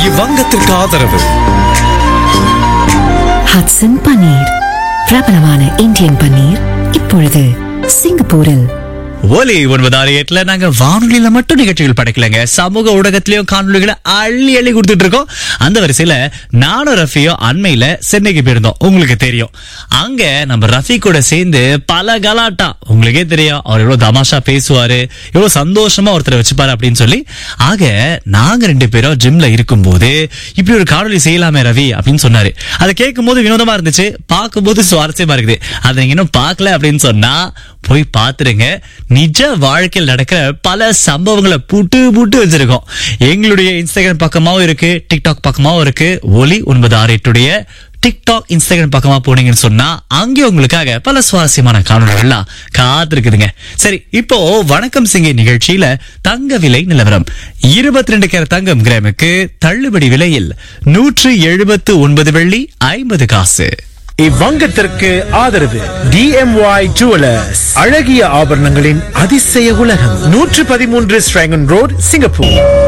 இவ்வங்கத்திற்கு ஆதரவு ஹட்சன் பன்னீர் பிரபலமான இந்தியன் பன்னீர் இப்பொழுது சிங்கப்பூரில் ஒலி ஒன்பது ஆறு எட்டுல நாங்க வானொலியில மட்டும் நிகழ்ச்சிகள் படைக்கலங்க சமூக ஊடகத்திலயும் காணொலிகளை அள்ளி அள்ளி கொடுத்துட்டு இருக்கோம் அந்த வரிசையில நானும் ரஃபியும் அண்மையில சென்னைக்கு போயிருந்தோம் உங்களுக்கு தெரியும் அங்க நம்ம ரஃபி கூட சேர்ந்து பல கலாட்டா உங்களுக்கே தெரியும் அவர் எவ்வளவு தமாஷா பேசுவாரு எவ்வளவு சந்தோஷமா ஒருத்தரை வச்சுப்பாரு அப்படின்னு சொல்லி ஆக நாங்க ரெண்டு பேரும் ஜிம்ல இருக்கும்போது இப்படி ஒரு காணொலி செய்யலாமே ரவி அப்படின்னு சொன்னாரு அதை கேட்கும் போது வினோதமா இருந்துச்சு பார்க்கும்போது சுவாரஸ்யமா இருக்குது அதை நீங்க இன்னும் பார்க்கல அப்படின்னு சொன்னா போய் பாத்துருங்க நிஜ வாழ்க்கையில் நடக்கிற பல சம்பவங்களை புட்டு புட்டு வச்சிருக்கோம் எங்களுடைய இன்ஸ்டாகிராம் பக்கமாவும் இருக்கு டிக்டாக் பக்கமாவும் இருக்கு ஒலி ஒன்பது ஆறு எட்டுடைய டிக்டாக் இன்ஸ்டாகிராம் பக்கமா போனீங்கன்னு சொன்னா அங்கே உங்களுக்காக பல சுவாரஸ்யமான காணொலிகள்லாம் காத்திருக்குதுங்க சரி இப்போ வணக்கம் சிங்கை நிகழ்ச்சியில தங்க விலை நிலவரம் இருபத்தி ரெண்டு கேர தங்கம் கிராமுக்கு தள்ளுபடி விலையில் நூற்று எழுபத்து ஒன்பது வெள்ளி ஐம்பது காசு இவ்வங்கத்திற்கு ஆதரவு டிஎம்ஒய் ஜுவலர்ஸ் அழகிய ஆபரணங்களின் அதிசய உலகம் நூற்று பதிமூன்று ஸ்ட்ராங்கன் ரோட் சிங்கப்பூர்